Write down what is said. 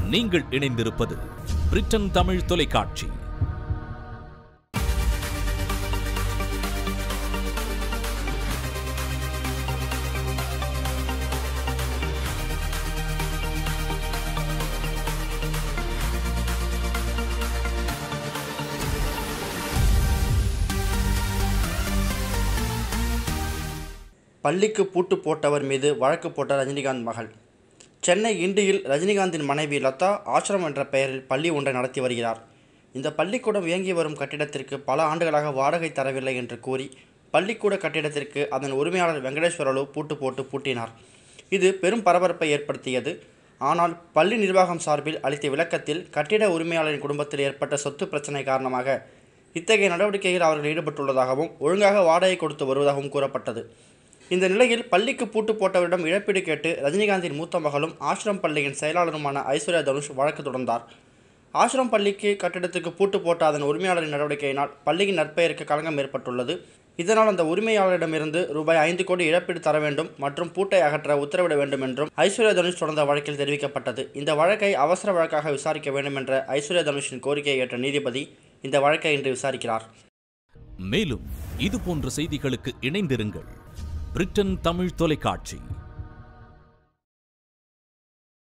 நீங்கள் இணைந்திருப்பது பிரிட்டன் தமிழ் தொலைக்காட்சி பள்ளிக்கு பூட்டு போட்டவர் மீது வழக்கு போட்ட ரஜினிகாந்த் மகள் சென்னை இண்டியில் ரஜினிகாந்தின் மனைவி லதா ஆசிரம் என்ற பெயரில் பள்ளி ஒன்றை நடத்தி வருகிறார் இந்த பள்ளிக்கூடம் இயங்கி வரும் கட்டிடத்திற்கு பல ஆண்டுகளாக வாடகை தரவில்லை என்று கூறி பள்ளிக்கூட கட்டிடத்திற்கு அதன் உரிமையாளர் வெங்கடேஸ்வரலு பூட்டு போட்டு பூட்டினார் இது பெரும் பரபரப்பை ஏற்படுத்தியது ஆனால் பள்ளி நிர்வாகம் சார்பில் அளித்த விளக்கத்தில் கட்டிட உரிமையாளரின் குடும்பத்தில் ஏற்பட்ட சொத்து பிரச்சனை காரணமாக இத்தகைய நடவடிக்கையில் அவர்கள் ஈடுபட்டுள்ளதாகவும் ஒழுங்காக வாடகை கொடுத்து வருவதாகவும் கூறப்பட்டது இந்த நிலையில் பள்ளிக்கு பூட்டு போட்டவரிடம் இழப்பீடு கேட்டு ரஜினிகாந்தின் மூத்த மகளும் ஆசிரம் பள்ளியின் செயலாளருமான ஐஸ்வர்யா தனுஷ் வழக்கு தொடர்ந்தார் ஆசிரம் பள்ளிக்கு கட்டிடத்துக்கு பூட்டு போட்ட அதன் உரிமையாளரின் நடவடிக்கையினால் பள்ளியின் நற்பெயருக்கு களங்கம் ஏற்பட்டுள்ளது இதனால் அந்த உரிமையாளரிடமிருந்து ரூபாய் ஐந்து கோடி இழப்பீடு தர வேண்டும் மற்றும் பூட்டை அகற்ற உத்தரவிட வேண்டும் என்றும் ஐஸ்வர்யா தனுஷ் தொடர்ந்த வழக்கில் தெரிவிக்கப்பட்டது இந்த வழக்கை அவசர வழக்காக விசாரிக்க வேண்டும் என்ற ஐஸ்வர்யா தனுஷின் கோரிக்கையை ஏற்ற நீதிபதி இந்த வழக்கை இன்று விசாரிக்கிறார் மேலும் இது போன்ற செய்திகளுக்கு இணைந்திருங்கள் பிரிட்டன் தமிழ் தொலைக்காட்சி